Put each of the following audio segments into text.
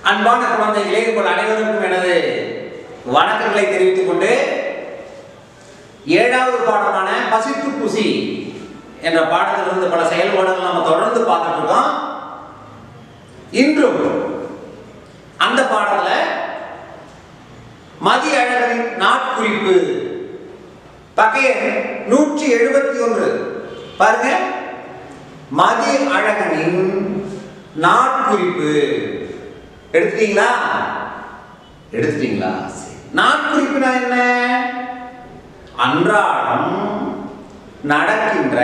அன்பான குழந்தைகளே உங்கள் அனைவருக்கும் எனது வணக்கங்களை தெரிவித்துக் கொண்டு ஏழாவது பாடமான பசித்து புசி என்ற பாடத்திலிருந்து பல செயல்பாடுகள் நம்ம தொடர்ந்து பார்த்துட்டு இருக்கோம் இன்றும் அந்த பாடத்துல மதி அழகரின் நாட்குறிப்பு பகைய நூற்றி எழுபத்தி ஒன்று பாருங்க மதி அழகனின் நாட்குறிப்பு எடுத்துட்டீங்களா எடுத்துட்டீங்களா சரி. நாட்குறிப்புனா என்ன அன்றாடம் நடக்கின்ற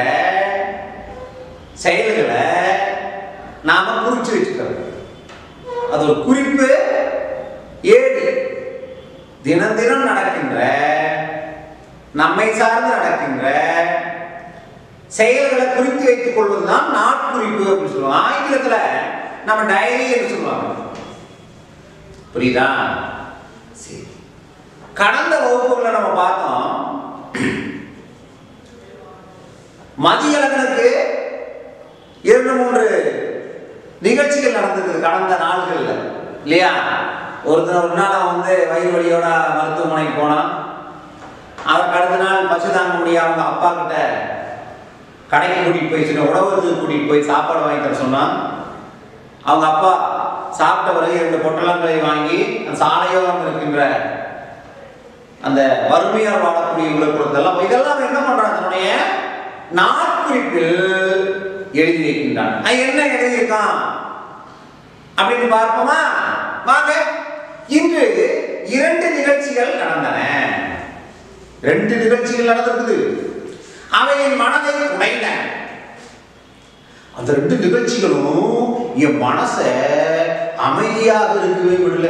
செயல்களை நாம குறிச்சு வச்சுக்கிறது அது ஒரு குறிப்பு ஏடு தினம் தினம் நடக்கின்ற நம்மை சார்ந்து நடக்கின்ற செயல்களை குறித்து வைத்துக் கொள்வதுதான் நாட்குறிப்பு அப்படின்னு சொல்லுவாங்க ஆங்கிலத்துல நம்ம டைரி என்று சொல்லுவாங்க புரியுதா சரி கடந்த வகுப்புகளை நம்ம பார்த்தோம் மதியழகனுக்கு இரண்டு மூன்று நிகழ்ச்சிகள் நடந்திருக்குது கடந்த நாள்கள்ல இல்லையா ஒருத்தர் ஒரு நாள் அவன் வந்து வயிறு வலியோட மருத்துவமனைக்கு போனான் அவருக்கு அடுத்த நாள் பசு தாங்க முடியாம அவங்க அப்பா கிட்ட கடைக்கு கூட்டிட்டு போய் சின்ன உணவகத்துக்கு கூட்டிட்டு போய் சாப்பாடு வாங்கி தர சொன்னான் அவங்க அப்பா சாப்பிட்ட பிறகு இரண்டு பொட்டலங்களை வாங்கி அந்த சாலையோரம் இருக்கின்ற அந்த வறுமையால் வாழக்கூடியவங்களுக்கு கொடுத்ததெல்லாம் இதெல்லாம் என்ன பண்றான் தன்னுடைய நாட்குறிப்பில் எழுதி வைக்கின்றான் அவன் என்ன எழுதியிருக்கான் அப்படின்னு பார்ப்போமா வாங்க இன்று இரண்டு நிகழ்ச்சிகள் நடந்தன ரெண்டு நிகழ்ச்சிகள் நடந்திருக்குது அவையின் மனதை உடைந்தன அந்த ரெண்டு நிகழ்ச்சிகளும் என் மனசை அமைதியாக இருக்கவே விடல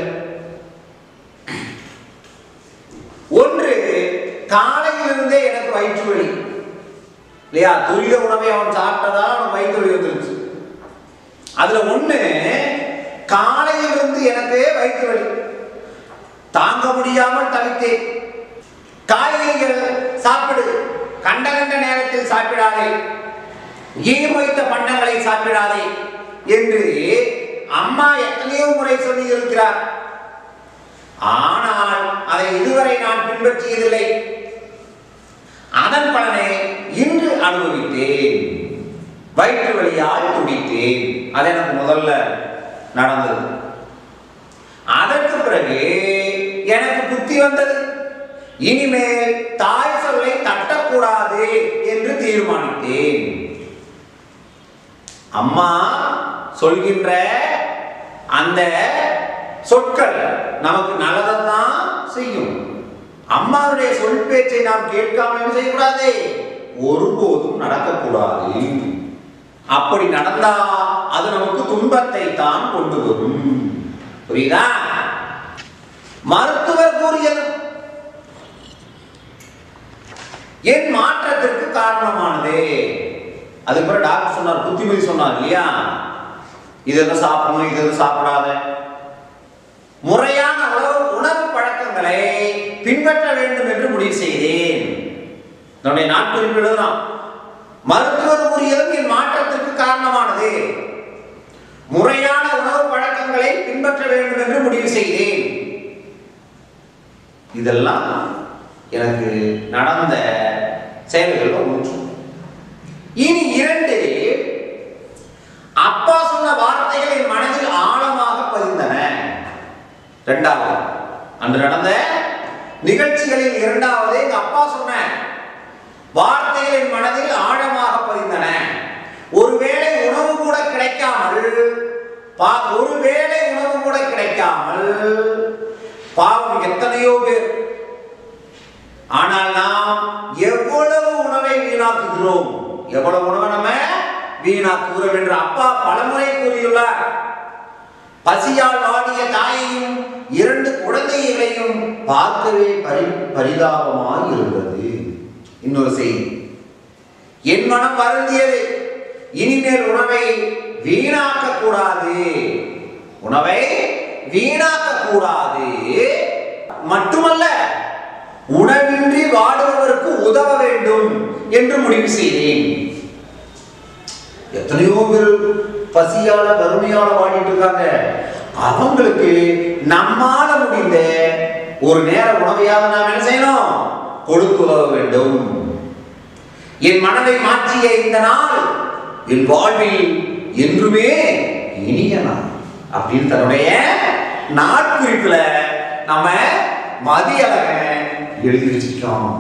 ஒன்று காலையிலிருந்தே எனக்கு வயிற்று வலி இல்லையா துரித உணவை அவன் சாப்பிட்டதா அவன் வயிற்று வலி வந்துருச்சு அதுல ஒண்ணு காலையிலிருந்து எனக்கு வயிற்று வலி தாங்க முடியாமல் தவித்தேன் காய்கறிகள் சாப்பிடு கண்ட கண்ட நேரத்தில் சாப்பிடாதே ஈர் வைத்த பண்டங்களை சாப்பிடாதே என்று அம்மா எத்தனையோ முறை சொல்லி இருக்கிறார் ஆனால் அதை இதுவரை நான் பின்பற்றியதில்லை அதன் பலனை இன்று அனுபவித்தேன் வயிற்று வழியால் துடித்தேன் அது எனக்கு முதல்ல நடந்தது அதற்கு பிறகு எனக்கு புத்தி வந்தது இனிமேல் தாய் சொல்லை தட்டக்கூடாது என்று தீர்மானித்தேன் அம்மா சொல்கின்ற அந்த சொற்கள் நமக்கு நல்லதான் செய்யும் அம்மாவுடைய சொல் பேச்சை நாம் கேட்காம என்ன செய்யக்கூடாது ஒருபோதும் நடக்கக்கூடாது அப்படி நடந்தா அது நமக்கு துன்பத்தை தான் கொண்டு வரும் புரியுதா மருத்துவர் கூறியது என் மாற்றத்திற்கு காரணமானது அதுக்கப்புறம் டாக்டர் சொன்னார் புத்திமதி சொன்னார் இல்லையா இதெல்லாம் சாப்பிடணும் இதெல்லாம் சாப்பிடாத முறையான உணவு உணவு பழக்கங்களை பின்பற்ற வேண்டும் என்று முடிவு செய்தேன் என்னுடைய நாட்குறிப்பு எழுதலாம் மருத்துவர் கூறியதும் என் மாற்றத்திற்கு காரணமானது முறையான உணவு பழக்கங்களை பின்பற்ற வேண்டும் என்று முடிவு செய்தேன் இதெல்லாம் எனக்கு நடந்த செயல்கள் ஒன்று இனி இரண்டு அப்பா சொன்ன வார்த்தைகள் என் மனதில் ஆழமாக பதிந்தன இரண்டாவது அன்று நடந்த நிகழ்ச்சிகளில் இரண்டாவது எங்க அப்பா சொன்ன வார்த்தைகள் என் மனதில் ஆழமாக பதிந்தன ஒருவேளை உணவு கூட கிடைக்காமல் பா- ஒருவேளை உணவு கூட கிடைக்காமல் பாவம் எத்தனையோ பேர் ஆனால் நாம் எவ்வளவு உணவை வீணாக்குகிறோம் எவ்வளவு உணவை நம்ம வீணாக்குகிறோம் என்று அப்பா பலமுறை கூறியுள்ளார் பசியால் வாடிய தாயையும் இரண்டு குழந்தைகளையும் பார்க்கவே பரி பரிதாபமாய் இருந்தது இன்னொரு செய்தி என் மனம் வருந்தியது இனிமேல் உணவை வீணாக்க கூடாது உணவை வீணாக்க கூடாது மட்டுமல்ல உணவின்றி வாடுபவருக்கு உதவ வேண்டும் என்று முடிவு செய்தேன் எத்தனையோ பேர் பசியால வறுமையால வாடிட்டு இருக்காங்க அவங்களுக்கு நம்மால முடிந்த ஒரு நேர உணவையாவது நாம் என்ன செய்யணும் கொடுத்து உதவ வேண்டும் என் மனதை மாற்றிய இந்த நாள் என் வாழ்வில் என்றுமே இனிய நாள் அப்படின்னு தன்னுடைய நாட்குறிப்புல நம்ம மதிய அழகன் எழுதி வச்சிருக்கோம்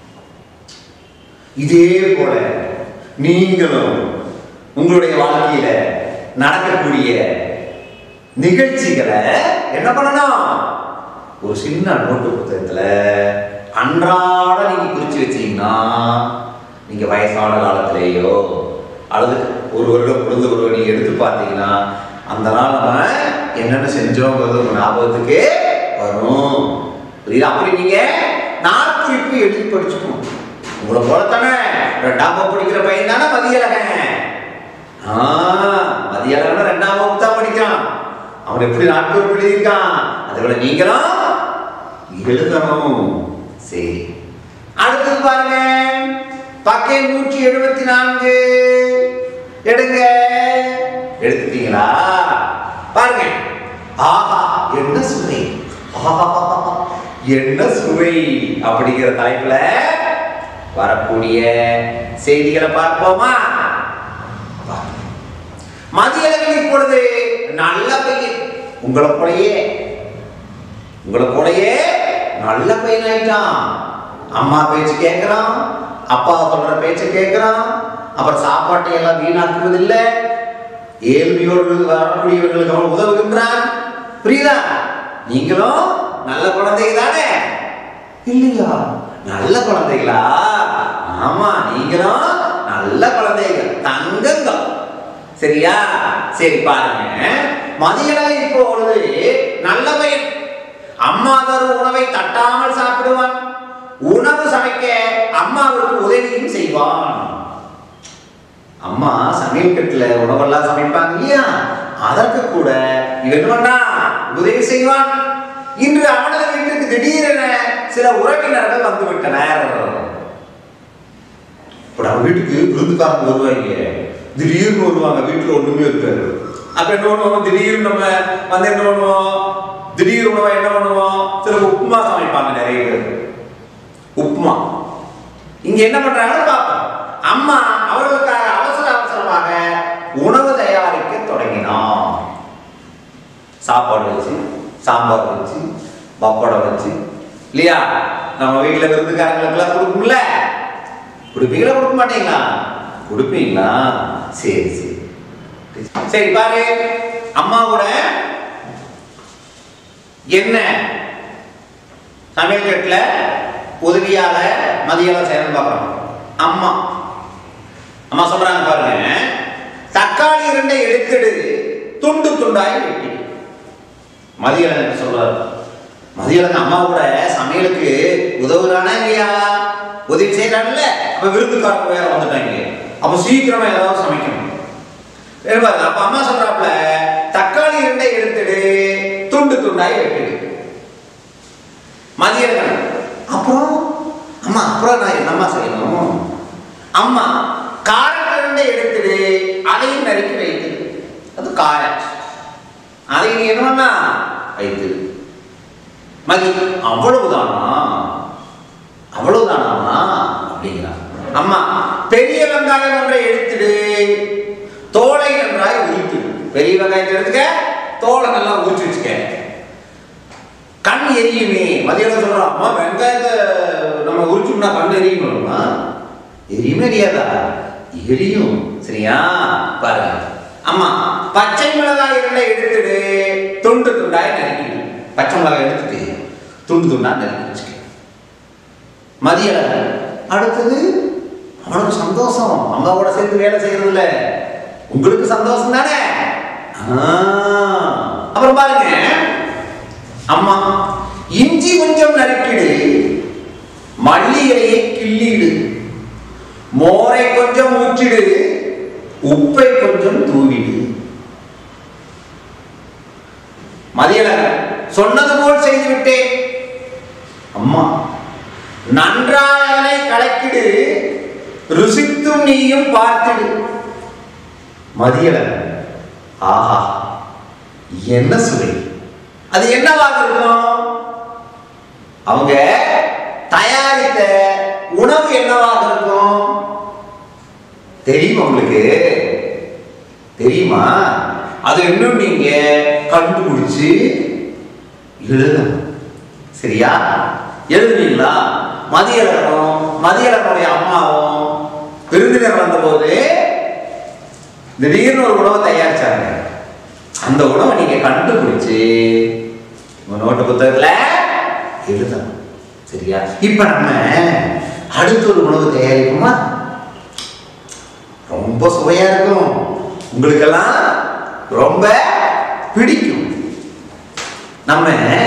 இதே போல நீங்களும் உங்களுடைய வாழ்க்கையில நடக்கக்கூடிய நிகழ்ச்சிகளை என்ன பண்ணணும் ஒரு சின்ன நோட்டு புத்தகத்துல அன்றாட நீங்க குறிச்சு வச்சீங்கன்னா நீங்க வயசான காலத்திலேயோ அல்லது ஒரு வருடம் பொழுது ஒரு நீங்க எடுத்து பார்த்தீங்கன்னா அந்த நாள் நம்ம என்னென்ன செஞ்சோங்கிறது உங்க ஞாபகத்துக்கு வரும் புரியுதா அப்படி நீங்க நாட்குறிப்பு எழுதி படிச்சுக்கணும் உங்களை போலத்தானே ரெண்டாம் வகுப்பு படிக்கிற பையன் தானே மதியழகன் ஆ மதியழகன் ரெண்டாம் வகுப்பு தான் படிக்கிறான் அவன் எப்படி நாட்குறிப்பு எழுதியிருக்கான் அதை விட நீங்களும் எழுதணும் சரி அடுத்தது பாருங்க பக்கம் நூற்றி எழுபத்தி நான்கு எடுங்க எடுத்துட்டீங்களா பாருங்க ஆஹா என்ன சுவை ஆஹா என்ன சுவை அப்படிங்கிற தலைப்புல வரக்கூடிய செய்திகளை பார்ப்போமா மதியழகன் இப்பொழுது நல்ல பையன் உங்களை போலயே உங்களை போலயே நல்ல பையன் ஆயிட்டான் அம்மா பேச்சு கேட்கிறான் அப்பா சொல்ற பேச்சு கேட்கிறான் அப்புறம் சாப்பாட்டை எல்லாம் வீணாக்குவதில்லை ஏழ்மையோடு வரக்கூடியவர்களுக்கு அவன் உதவுகின்றான் புரியுதா நீங்களும் நல்ல குழந்தைங்க தானே இல்லையா நல்ல குழந்தைகளா ஆமா நீங்களும் நல்ல குழந்தைகள் தங்கங்கள் சரியா சரி பாருங்க மதியழகை இப்பொழுது நல்ல பையன் அம்மா தரும் உணவை தட்டாமல் சாப்பிடுவான் உணவு சமைக்க அம்மாவுக்கு உதவியும் செய்வான் அம்மா சமையல் கட்டுல உணவெல்லாம் சமைப்பாங்க இல்லையா அதற்கு கூட இவன் என்ன பண்ணான் உதவி செய்வான் இன்று அவனது வீட்டுக்கு திடீரென சில உறவினர்கள் வந்து விட்டனர் இப்போ நம்ம வீட்டுக்கு விருந்துக்காரங்க வருவாங்க திடீர்னு வருவாங்க வீட்டுல ஒண்ணுமே இருக்காது அப்ப என்ன பண்ணுவோம் திடீர்னு நம்ம வந்து என்ன பண்ணுவோம் திடீர் உணவை என்ன பண்ணுவோம் சில உப்புமா சமைப்பாங்க நிறைய பேர் உப்புமா இங்க என்ன பண்றாங்கன்னு பார்ப்போம் அம்மா அவர்களுக்காக அவசர அவசரமாக உணவு தயாரிக்க தொடங்கினான் சாப்பாடு வச்சு சாம்பார் வச்சு பப்படம் வச்சு இல்லையா நம்ம வீட்டில் விருந்துக்காரங்களுக்கெல்லாம் கொடுக்கும்ல கொடுப்பீங்களா கொடுக்க மாட்டீங்களா கொடுப்பீங்களா சரி சரி சரி பாரு அம்மாவோட என்ன சமையல் கட்டில் உதவியாக மதியம் செய்யணும் பார்க்குறோம் அம்மா அம்மா சொல்றாங்க பாருங்க தக்காளி இரண்டை எடுத்துடு துண்டு துண்டாய் வெட்டி மதியம் சொல்றாரு மதியம் அம்மா கூட சமையலுக்கு உதவுறானா இல்லையா உதவி செய்யறாங்கல்ல அப்ப விருந்துக்காரங்க வேற வந்துட்டாங்க அப்ப சீக்கிரமா ஏதாவது சமைக்கணும் சரி பாருங்க அப்ப அம்மா சொல்றாப்ல தக்காளி இரண்டை எடுத்துடு துண்டு துண்டாய் வெட்டிடு மதியம் அப்புறம் அம்மா அப்புறம் நான் என்னம்மா செய்யணும் அம்மா காரக்கிழண்டை எடுத்துடு அதையும் நறுக்கி வைத்து அது காரட் அதை நீ என்ன பண்ணா வைத்து மதி அவ்வளவுதானா அவ்வளவுதானா அப்படிங்கிறான் அம்மா பெரிய வெங்காயம் ஒன்றை எடுத்துடு தோலை நன்றாய் உரித்து பெரிய வெங்காயத்தை எடுத்துக்க தோலை நல்லா உரிச்சு வச்சுக்க கண் எரியுமே மதியம் சொல்றோம் அம்மா வெங்காயத்தை நம்ம உரிச்சோம்னா கண் எரியுமா எரியுமே எரியாதா எரியும் சரியா பாருங்க அம்மா பச்சை மிளகாய் இரண்டை எடுத்துடு துண்டு துண்டாய் நறுக்கிடு பச்சை மிளகாய் எடுத்துட்டு துண்டு துண்டா நறுக்கி வச்சுக்க மதிய அடுத்தது அவனுக்கு சந்தோஷம் அம்மாவோட சேர்ந்து வேலை செய்யறதுல உங்களுக்கு சந்தோஷம் தானே ஆ, அப்புறம் பாருங்க அம்மா இஞ்சி கொஞ்சம் நறுக்கிடு மல்லி இலையை கிள்ளிடு மோரை கொஞ்சம் ஊற்றிடு உப்பை கொஞ்சம் தூவிடு மதியல சொன்னது போல் செய்து விட்டேன் அம்மா நன்றாக அதனை கலக்கிடு ருசித்தும் நீயும் பார்த்திடு மதியல ஆஹா என்ன சுவை அது என்னவாக இருக்கும் அவங்க தயாரித்த உணவு என்னவாக இருக்கும் தெரியுமா உங்களுக்கு தெரியுமா அது இன்னும் நீங்க கண்டுபிடிச்சு எழுதணும் சரியா எழுதுனீங்களா மதியழகனும் மதியழகனுடைய அம்மாவும் விருந்தினர் வந்தபோது திடீர்னு ஒரு உணவை தயாரிச்சாங்க அந்த உணவை நீங்க கண்டுபிடிச்சு உங்க நோட்டு புத்தகத்துல எழுதணும் சரியா இப்ப நம்ம அடுத்த ஒரு உணவு தயாரிக்குமா ரொம்ப சுவையா இருக்கும் உங்களுக்கெல்லாம் ரொம்ப பிடிக்கும் நம்ம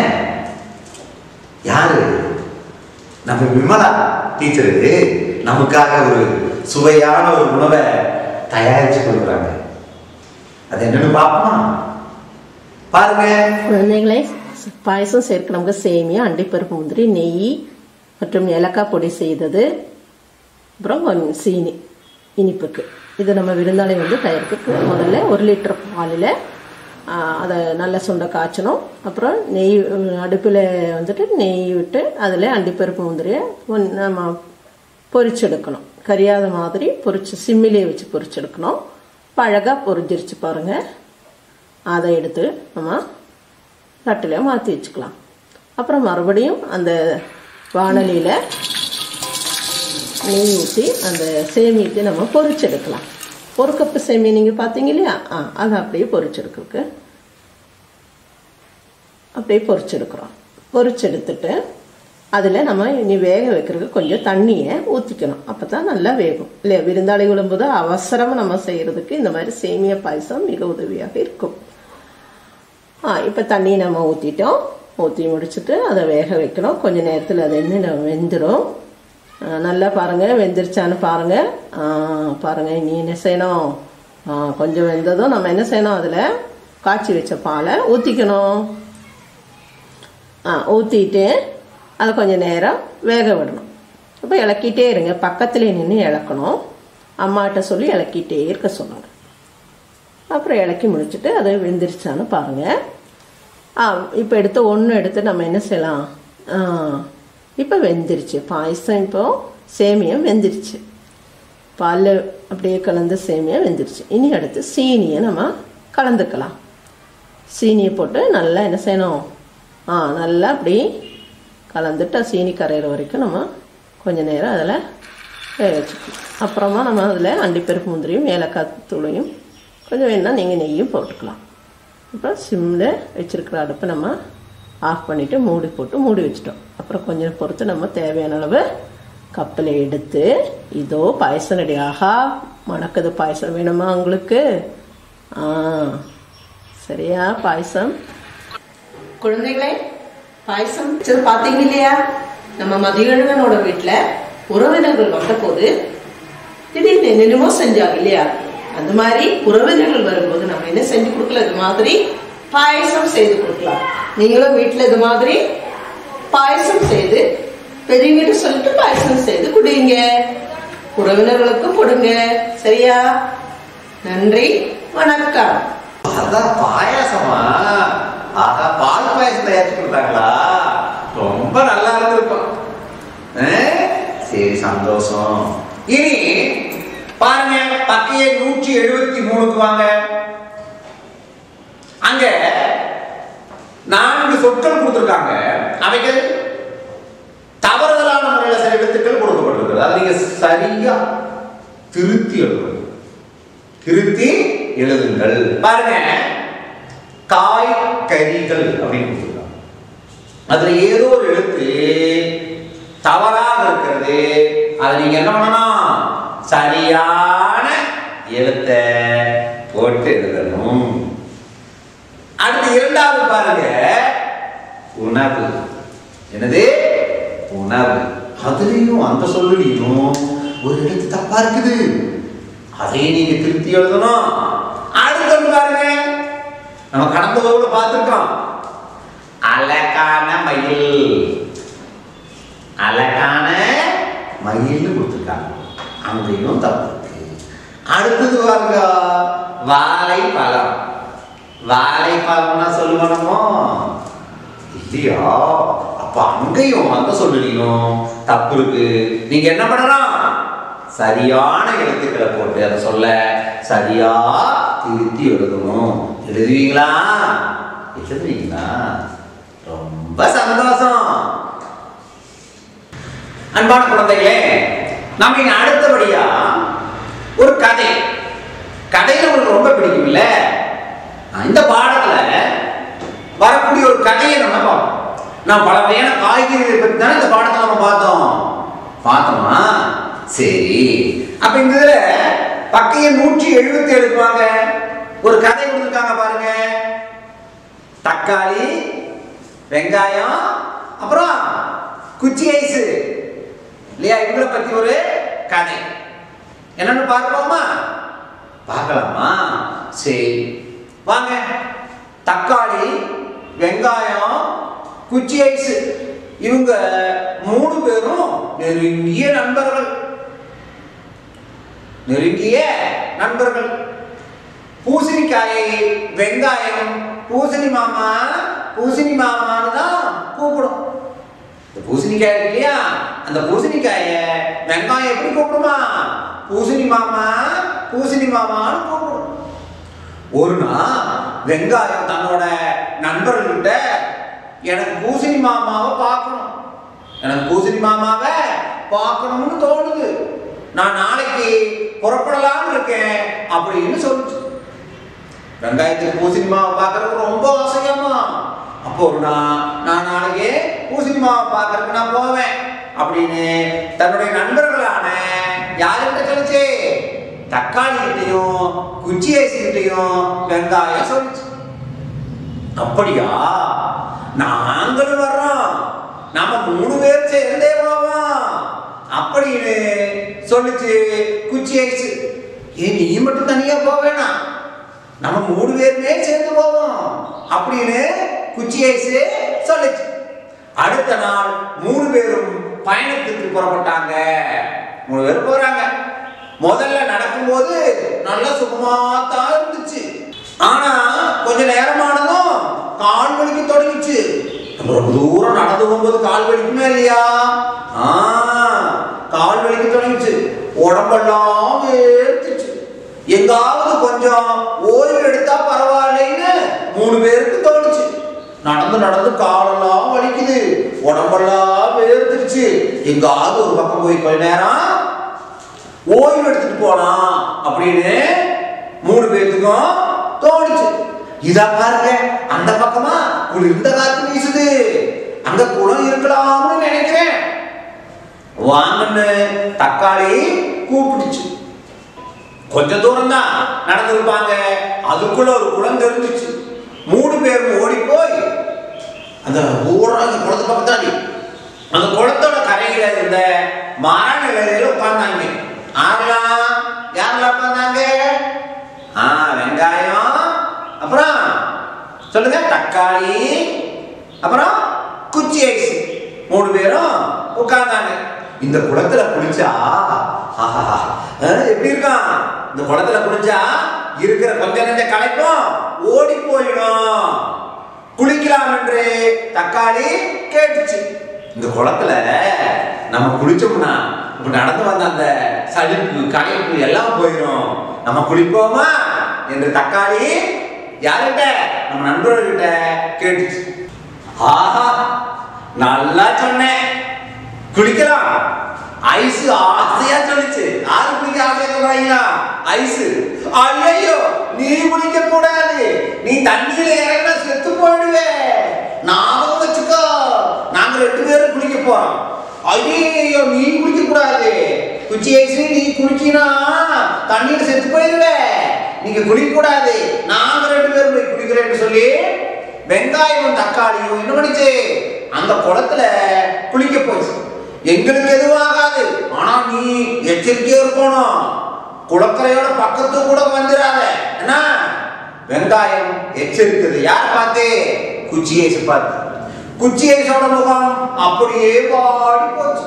யாரு நம்ம விமலா டீச்சரு நமக்காக ஒரு சுவையான ஒரு உணவை தயாரிச்சு கொடுக்குறாங்க அது என்னன்னு பார்ப்போமா பாருங்க குழந்தைகளே பாயசம் சேர்க்க நமக்கு சேமியா அண்டிப்பருப்பு முந்திரி நெய் மற்றும் ஏலக்காய் பொடி செய்தது அப்புறம் கொஞ்சம் சீனி இனிப்புக்கு இது நம்ம விருந்தாளி வந்து தயாரிக்க முதல்ல ஒரு லிட்டர் பாலில் அதை நல்ல சுண்டை காய்ச்சணும் அப்புறம் நெய் அடுப்பில் வந்துட்டு நெய் விட்டு அதில் அண்டிப்பருப்பு முந்திரியை ஒன்- நம்ம பொரிச்செடுக்கணும் கரியாத மாதிரி பொரிச்சு சிம்மிலே வச்சு பொரிச்செடுக்கணும் இப்போ அழகாக பொரிஞ்சிருச்சு பாருங்கள் அதை எடுத்து நம்ம தட்டில் மாற்றி வச்சுக்கலாம் அப்புறம் மறுபடியும் அந்த வானலியில் நெய் ஊற்றி அந்த சேமியத்தை நம்ம பொரிச்செடுக்கலாம் ஒரு கப்பு சேமியா நீங்கள் பார்த்தீங்க இல்லையா ஆ அதை அப்படியே பொரிச்செடுக்கிறதுக்கு அப்படியே பொரிச்செடுக்கிறோம் பொரிச்செடுத்துட்டு அதில் நம்ம இனி வேக வைக்கிறதுக்கு கொஞ்சம் தண்ணியை ஊற்றிக்கணும் அப்போ தான் நல்லா வேகும் இல்லையா விருந்தாளி விழும்போது அவசரமாக நம்ம செய்கிறதுக்கு இந்த மாதிரி சேமியா பாயசம் மிக உதவியாக இருக்கும் ஆ இப்போ தண்ணி நம்ம ஊற்றிட்டோம் ஊற்றி முடிச்சுட்டு அதை வேக வைக்கணும் கொஞ்ச நேரத்தில் அது என்ன வெந்துடும் ஆ, நல்லா பாருங்கள் வெந்துருச்சான்னு பாருங்கள் ஆ, பாருங்க இனி என்ன செய்யணும் ஆ, கொஞ்சம் வெந்ததும் நம்ம என்ன செய்யணும் அதில் காய்ச்சி வச்ச பாலை ஊற்றிக்கணும் ஆ ஊற்றிட்டு அதை கொஞ்சம் நேரம் வேக விடணும் அப்போ இளக்கிட்டே இருங்க பக்கத்துலேயே நின்று இளக்கணும் அம்மாட்ட சொல்லி இளக்கிட்டே இருக்க சொன்னாங்க அப்புறம் இலக்கி முடிச்சுட்டு அது வெந்துருச்சான்னு பாருங்கள் ஆ இப்போ எடுத்து ஒன்று எடுத்து நம்ம என்ன செய்யலாம் ஆ இப்போ வெந்துருச்சு பாயசம் இப்போ சேமியம் வெந்துருச்சு பாலில் அப்படியே கலந்து சேமியம் வெந்துருச்சு இனி அடுத்து சீனியை நம்ம கலந்துக்கலாம் சீனியை போட்டு நல்லா என்ன செய்யணும் ஆ நல்லா அப்படி கலந்துட்டு சீனி கரையிற வரைக்கும் நம்ம கொஞ்ச நேரம் அதில் வேக வச்சுக்கணும் அப்புறமா நம்ம அதில் அண்டிப்பருப்பு முந்திரியும் ஏலக்காய் தூளையும் கொஞ்சம் வேணால் நீங்கள் நெய்யும் போட்டுக்கலாம் அப்புறம் சிம்மில் வச்சுருக்கிற அடுப்பை நம்ம ஆஃப் பண்ணிவிட்டு மூடி போட்டு மூடி வச்சிட்டோம் அப்புறம் கொஞ்சம் பொறுத்து நம்ம தேவையான அளவு கப்பில் எடுத்து இதோ பாயசம் ரெடி ஆஹா மணக்குது பாயசம் வேணுமா உங்களுக்கு ஆ சரியா பாயசம் குழந்தைகளே பாயசம் சரி பார்த்தீங்க இல்லையா நம்ம மதியழகனோட வீட்டில் உறவினர்கள் வந்தபோது திடீர்னு என்னென்னமோ செஞ்சாங்க இல்லையா அந்த மாதிரி உறவினர்கள் வரும்போது நம்ம என்ன செஞ்சு கொடுக்கல இது மாதிரி பாயசம் செய்து கொடுக்கலாம் நீங்களும் வீட்டில் இது மாதிரி பாயசம் செய்து பெரியவங்கிட்ட சொல்லிட்டு பாயசம் செய்து குடிங்க உறவினர்களுக்கும் கொடுங்க சரியா நன்றி வணக்கம் அதான் பாயாசமா ஆஹா பால் பாயசம் தயாரிச்சு கொடுத்தாங்களா ரொம்ப நல்லா இருந்திருக்கும் ஆ? சரி சந்தோஷம் இனி பாருங்க பக்கைய நூற்றி எழுபத்தி மூணுக்கு வாங்க அங்க நான்கு சொற்கள் கொடுத்திருக்காங்க அவைகள் தவறுதலான முறையில் சில எழுத்துக்கள் கொடுக்கப்பட்டிருக்கிறது அதை நீங்க சரியா திருத்தி எழுதணும் திருத்தி எழுதுங்கள் பாருங்க காய்கறிகள் அப்படின்னு கொடுத்துருக்காங்க அதுல ஏதோ ஒரு எழுத்து தவறாக இருக்கிறது அதை நீங்க என்ன பண்ணணும் சரியான எழுத்தை போட்டு எழுதணும் அடுத்து இரண்டாவது பாருங்க உணவு என்னது உணவு அதுலயும் அந்த சொல்லுலையும் ஒரு எழுத்து தப்பா இருக்குது அதையும் நீங்க திருத்தி எழுதணும் அடுத்து ஒண்ணு பாருங்க நம்ம கடந்த வகுப்புல பார்த்திருக்கோம் அழகான மயில் அழகான மயில்னு கொடுத்துருக்காங்க அங்கேயும் தப்பு இருக்கு அடுத்தது பாருங்க வாழை பழம் வாழைப்பழம்னா சொல்லுவனமோ இல்லையா அப்ப அங்கேயும் அந்த சொல்லலையும் தப்பு இருக்கு நீங்க என்ன பண்ணணும் சரியான எழுத்துக்களை போட்டு அதை சொல்ல சரியா திருத்தி எழுதணும் எழுதுவீங்களா எழுதுவீங்களா ரொம்ப சந்தோஷம் அன்பான குழந்தைகளே நாம இங்க அடுத்தபடியா ஒரு கதை கதையில உங்களுக்கு ரொம்ப பிடிக்கும் இல்ல இந்த பாடத்துல வரக்கூடிய ஒரு கதையை நம்ம பார்ப்போம் நான் பல வகையான காய்கறிகளை பற்றி தானே இந்த பாடத்தை நம்ம பார்த்தோம் பார்த்தோமா சரி அப்ப இந்த இதுல பக்கைய நூற்றி எழுபத்தி எழுதுவாங்க ஒரு கதை கொடுத்துருக்காங்க பாருங்க தக்காளி வெங்காயம் அப்புறம் குச்சி ஐஸ் இல்லையா இவங்களை பத்தி ஒரு கதை என்னன்னு பார்ப்போமா பார்க்கலாமா சரி வாங்க தக்காளி வெங்காயம் குச்சி ஐஸ் இவங்க மூணு பேரும் நெருங்கிய நண்பர்கள் நெருங்கிய நண்பர்கள் பூசணிக்காயை வெங்காயம் பூசணி மாமா பூசணி மாமான்னு தான் கூப்பிடும் இந்த பூசணிக்காய் இருக்கு இல்லையா அந்த பூசணிக்காய வெங்காயம் எப்படி கூப்பிடுமா பூசணி மாமா பூசணி மாமான்னு கூப்பிடும் ஒரு நாள் வெங்காயம் தன்னோட நண்பர்கள்கிட்ட எனக்கு பூசணி மாமாவை பார்க்கணும் எனக்கு பூசணி மாமாவை பார்க்கணும்னு தோணுது நான் நாளைக்கு புறப்படலாம்னு இருக்கேன் அப்படின்னு சொல்லுச்சு வெங்காயத்துக்கு பூசணி மாவை பார்க்கறதுக்கு ரொம்ப ஆசையாமா அப்போ ஒரு நாள் நான் நாளைக்கு பூசணி மாவை பார்க்கறதுக்கு நான் போவேன் அப்படின்னு தன்னுடைய நண்பர்களான யாருக்கிட்ட சொல்லுச்சு தக்காளி கிட்டையும் குச்சி ஐஸ்கிட்டையும் வெங்காயம் சொல்லுச்சு அப்படியா நாங்களும் வர்றோம் நாம மூணு பேர் சேர்ந்தே போவோம் அப்படின்னு சொல்லுச்சு குச்சி ஐஸ் ஏன் நீ மட்டும் தனியா போக வேணாம் நம்ம மூணு பேருமே சேர்ந்து போவோம் அப்படின்னு குச்சி ஐஸ் சொல்லுச்சு அடுத்த நாள் மூணு பேரும் பயணத்துக்கு புறப்பட்டாங்க மூணு பேர் போறாங்க முதல்ல நடக்கும்போது நல்ல சுகமா தான் இருந்துச்சு ஆனா கொஞ்ச நேரமானதும் கால் வலிக்க தொடங்கிச்சு நம்ம ரொம்ப தூரம் நடந்து போகும்போது கால் வலிக்குமே இல்லையா ஆ கால் வலிக்க தொடங்கிச்சு உடம்பெல்லாம் வேர்த்துச்சு எங்காவது கொஞ்சம் ஓய்வு எடுத்தா பரவாயில்லைன்னு மூணு பேருக்கு தோணுச்சு நடந்து நடந்து காலெல்லாம் வலிக்குது உடம்பெல்லாம் வேர்த்துருச்சு எங்காவது ஒரு பக்கம் போய் கொஞ்ச நேரம் ஓய்வு எடுத்துட்டு போலாம் அப்படின்னு மூணு பேர்த்துக்கும் தோணுச்சு இதா பாருங்க அந்த பக்கமா குளிர்ந்த காத்து வீசுது அங்க குளம் இருக்கலாம்னு நினைக்கிறேன் வாங்கன்னு தக்காளி கூப்பிடுச்சு கொஞ்ச தூரம் தான் நடந்திருப்பாங்க அதுக்குள்ள ஒரு குளம் தெரிஞ்சிச்சு மூணு பேரும் ஓடி போய் அந்த ஊரா அந்த குளத்து பக்கத்தாடி அந்த குளத்தோட கரையில இருந்த மர நிலையில உட்கார்ந்தாங்க ஆறலாம் யாரெல்லாம் உட்கார்ந்தாங்க ஆ வெங்காயம் அப்புறம் சொல்லுங்க தக்காளி அப்புறம் குச்சி ஐஸ் மூணு பேரும் உட்கார்ந்தாங்க இந்த குளத்துல குளிச்சா ஆஹா, அஹ், எப்படி இருக்கான் இந்த குளத்துல குளிச்சா இருக்கிற கொஞ்ச நெஞ்ச களைப்பும் ஓடி போயிடும் குளிக்கலாம் என்று தக்காளி கேட்டுச்சு இந்த குளத்துல நம்ம குளிச்சோம்னா இப்ப நடந்து வந்த அந்த சளிப்பு களைப்பு எல்லாம் போயிடும் நம்ம குளிப்போமா என்று தக்காளி யார்கிட்ட நம்ம நண்பர்கிட்ட கேட்டுச்சு ஆஹா நல்லா சொன்னேன் குளிக்கலாம் ஐஸ் ஆசையா சொல்லுச்சு யாரு குளிக்க ஆசையா சொல்றாங்களா ஐஸ் ஐயோ நீ குளிக்க கூடாது நீ தண்ணியில இறங்கினா செத்து போயிடுவே ஞாபகம் வச்சுக்கோ நாங்க ரெண்டு பேரும் குளிக்க போறோம் ஐயோ நீ குளிக்க கூடாது குச்சி ஐஸ் நீ குளிக்கினா தண்ணியில செத்து போயிடுவே நீங்க குளிக்க கூடாது நாங்க ரெண்டு பேரும் போய் குளிக்கிறேன்னு சொல்லி வெங்காயமும் தக்காளியும் என்ன பண்ணுச்சு அந்த குளத்துல குளிக்க போச்சு எங்களுக்கு எதுவும் ஆகாது ஆனா நீ எச்சரிக்கையா இருக்கணும் குளக்கரையோட பக்கத்து கூட வந்துடாத என்ன வெங்காயம் எச்சரித்தது யார் பார்த்து குச்சி ஐஸ் பார்த்து குச்சி ஐஸோட முகம் அப்படியே வாடி போச்சு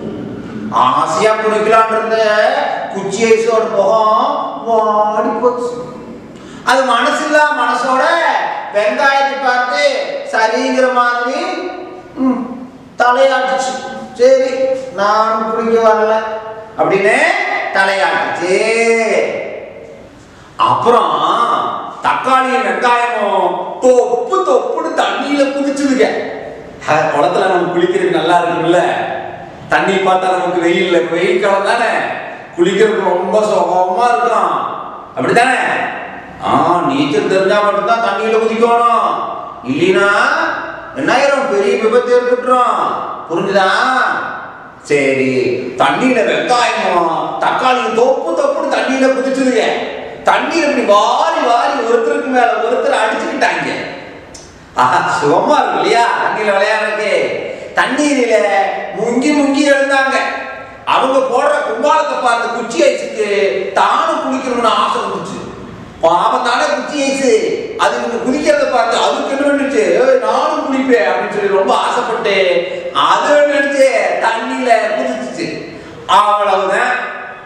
ஆசையா குளிக்கலான் இருந்த குச்சி ஐஸோட முகம் வாடி போச்சு அது மனசில்லா மனசோட வெங்காயத்தை பார்த்து சரிங்கிற மாதிரி ம், தலையாட்டுச்சு சரி நான் குடிக்க வரல அப்படின்னு தலையாட்டுச்சு அப்புறம் தக்காளியும் வெங்காயமும் தொப்பு தொப்புன்னு தண்ணியில குதிச்சுதுங்க ஹ, குளத்துல நம்ம குளிக்கிறதுக்கு நல்லா இருக்கும்ல தண்ணி பார்த்தா நமக்கு வெயில் இப்ப வெயில் காலம் தானே குளிக்கிறதுக்கு ரொம்ப சுகமா இருக்கும் அப்படித்தானே ஆ நீச்சல் தெரிஞ்சா மட்டும்தான் தண்ணியில குதிக்கணும் இல்லைனா என்ன ஆயிரும் பெரிய விபத்து ஏற்பட்டுரும் புரிஞ்சுதா சரி தண்ணியில வெங்காயமும் தக்காளியும் தொப்பு தொப்புன்னு தண்ணியில குதிச்சுதுங்க தண்ணீர் இப்படி வாரி வாரி ஒருத்தருக்கு மேல ஒருத்தர் அடிச்சுக்கிட்டாங்க ஆஹா சுகமா இருக்கு இல்லையா தண்ணியில விளையாடுறதுக்கு தண்ணீரில முங்கி முங்கி எழுந்தாங்க அவங்க போடுற கும்பாலத்தை பார்த்து குச்சி ஐஸுக்கு தானும் குளிக்கணும்னு ஆசை வந்துச்சு பாவம் தானே குச்சி ஐஸு அது இவங்க குதிக்கிறத பார்த்து அதுக்கு என்ன பண்ணுச்சு "ஏய், நானும் குளிப்பேன் அப்படின்னு சொல்லி ரொம்ப ஆசைப்பட்டு அது நினைச்சு தண்ணியில குதிச்சுச்சு அவ்வளவுதான்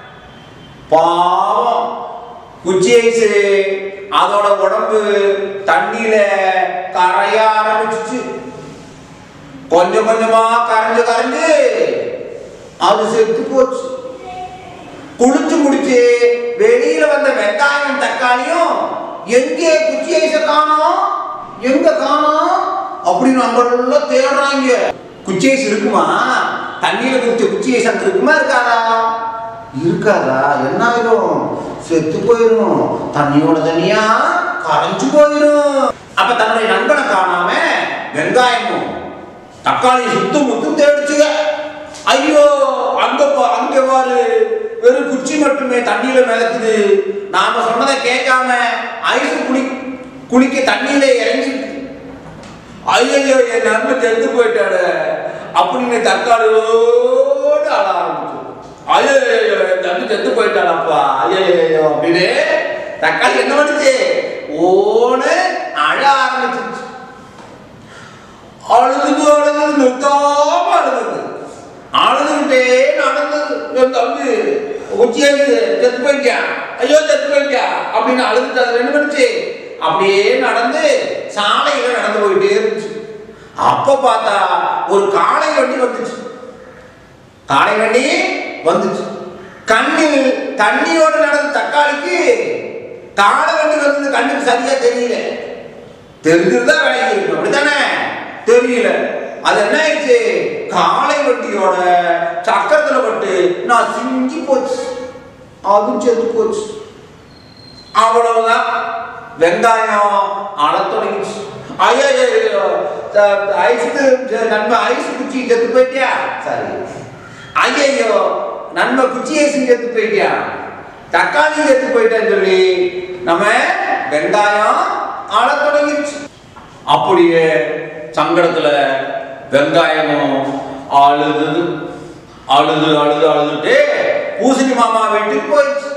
பாவம் குச்சி ஐஸு அதோட உடம்பு தண்ணியில கரைய ஆரம்பிச்சுச்சு கொஞ்சம் கொஞ்சமா கரைஞ்சு கரைஞ்சு அது செத்து போச்சு குளிச்சு முடிச்சு வெளியில வந்த வெங்காயம் தக்காளியும் எங்கே குச்சி ஐஸ காணோம் எங்க காணோம் அப்படின்னு நம்மளெல்லாம் தேடுறாங்க குச்சி ஐஸ் இருக்குமா தண்ணியில குடிச்ச குச்சி ஐஸ் அங்க இருக்குமா இருக்காதா இருக்காதா என்ன ஆயிரும் செத்து போயிரும் தண்ணியோட தண்ணியா கரைஞ்சு போயிரும் அப்ப தன்னுடைய நண்பனை காணாம வெங்காயமும் தக்காளி சுத்தம் முத்தும் தேடிச்சுங்க ஐயோ அங்க பா- அங்க பாரு வெறும் குச்சி மட்டுமே தண்ணியில மிதக்குது நாம சொன்னதை கேட்காம ஐஸ் குளி குளிக்க தண்ணியில இறங்கிட்டு ஐயோ என் நண்பன் செத்து போயிட்டாரு அப்படின்னு தக்காளியோடு அழ ஆரம்பிச்சு ஐயோ என் தம்பி செத்து போயிட்டானப்பா ஐயோ அப்படின்னு தக்காளி என்ன பண்ணுச்சு ஓன்னு அழ ஆரம்பிச்சிருச்சு அழுது அழுது நிறுத்தாம அழுது அழுதுகிட்டே நடந்தது என் தம்பி உச்சியாச்சு செத்து போயிட்டியா ஐயோ செத்து போயிட்டியா அப்படின்னு அழுதுட்டு அது என்ன பண்ணுச்சு அப்படியே நடந்து சாலையில நடந்து போயிட்டே இருந்துச்சு அப்ப பார்த்தா ஒரு காளை வண்டி வந்துச்சு காளை வண்டி வந்துச்சு கண்ணில் தண்ணியோட நடந்த தக்காளிக்கு காளை வண்டி வந்தது கண்ணுக்கு சரியா தெரியல தெரிஞ்சிருந்தா விலகி இருக்கும் அப்படித்தானே தெரியல அது என்ன ஆயிடுச்சு காளை வண்டியோட சக்கரத்துல பட்டு நான் சிங்கி போச்சு அதுவும் செத்து போச்சு அவ்வளவுதான் வெங்காயம் அழத் தொடங்கிச்சு ஐயோ ஐஸ் நண்பன் ஐஸ் குச்சி செத்து போயிட்டியா சரி ஐயோ நண்பன் குச்சி ஐஸ் செத்து போயிட்டியா தக்காளி செத்து போயிட்டான்னு சொல்லி நம்ம வெங்காயம் அழத் தொடங்கிடுச்சு அப்படியே சங்கடத்துல வெங்காயமும் அழுது அழுது அழுது அழுதுட்டு பூசணி மாமா வீட்டுக்கு போயிடுச்சு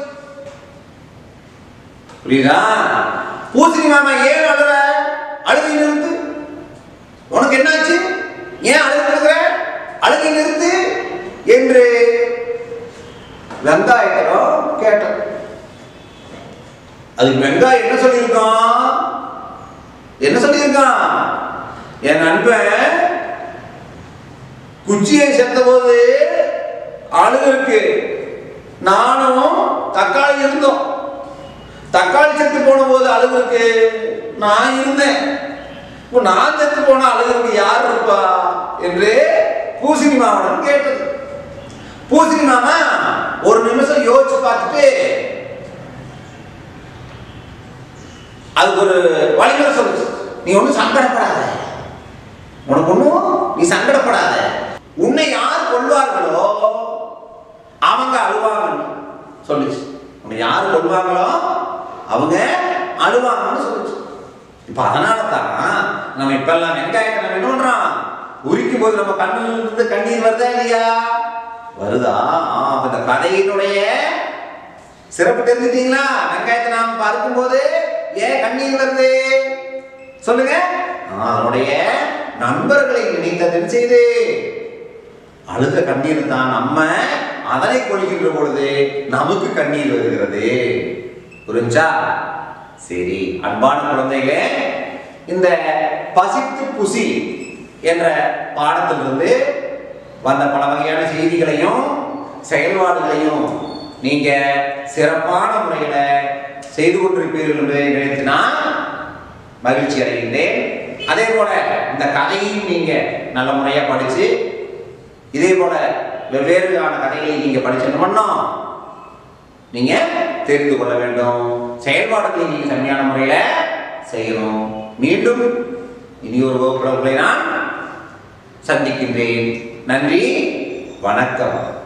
புரியுதா பூசணி மாமா ஏன் அழுற அழுகை நிறுத்து உனக்கு என்னாச்சு ஏன் அழுதுகிற அழுகை நிறுத்து என்று வெங்காயத்திடம் கேட்டான் அதுக்கு வெங்காயம் என்ன சொல்லியிருக்கான் என்ன சொல்லியிருக்கான் என் நண்பன் குச்சியை செத்த போது அழுகுக்கு நானும் தக்காளி இருந்தோம் தக்காளி செத்து போன போது அழுகுக்கு நான் இருந்தேன் இப்போ நான் செத்து போன அழுகுக்கு யார் இருப்பா என்று பூசணி மாமன் கேட்டது பூசணி மாமா ஒரு நிமிஷம் யோசிச்சு பார்த்துட்டு அதுக்கு ஒரு வழிமுறை சொல்லுச்சு நீ ஒன்றும் சங்கடப்படாத உனக்கு ஒன்றும் நீ சங்கடப்படாத உன்னை யார் கொள்வார்களோ அவங்க அழுவாங்கன்னு சொல்லுச்சு உன்னை யார் கொள்வாங்களோ அவங்க அழுவாங்கன்னு சொல்லுச்சு இப்போ அதனால தான் நம்ம இப்பெல்லாம் வெங்காயத்தை நம்ம என்ன பண்றோம் உரிக்கும் போது நம்ம கண்ணில் இருந்து கண்ணீர் வருதா இல்லையா வருதா ஆ, அப்ப இந்த கதையினுடைய சிறப்பு தெரிஞ்சுட்டீங்களா வெங்காயத்தை நாம் பருக்கும் போது ஏன் கண்ணீர் வருது சொல்லுங்க ஆ, அதனுடைய நண்பர்களை நினைத்ததன் செய்து அழுத கண்ணீர் தான் நம்ம அதனை கொள்கின்ற பொழுது நமக்கு கண்ணீர் வருகிறது புரிஞ்சா சரி அன்பான குழந்தைகளே இந்த பசித்து புசி என்ற பாடத்திலிருந்து வந்த பல வகையான செய்திகளையும் செயல்பாடுகளையும் நீங்க சிறப்பான முறையில செய்து கொண்டிருப்பீர்கள் என்று நினைத்து நான் மகிழ்ச்சி அடைகின்றேன் அதே போல இந்த கதையையும் நீங்க நல்ல முறையா படிச்சு இதே போல வெவ்வேறுயான கதைகளை நீங்க படிச்சு என்ன பண்ணோம் நீங்க தெரிந்து கொள்ள வேண்டும் செயல்பாடுகளை நீங்க செம்மையான முறையில செய்யணும் மீண்டும் இனி ஒரு வகுப்புல உங்களை நான் சந்திக்கின்றேன் நன்றி வணக்கம்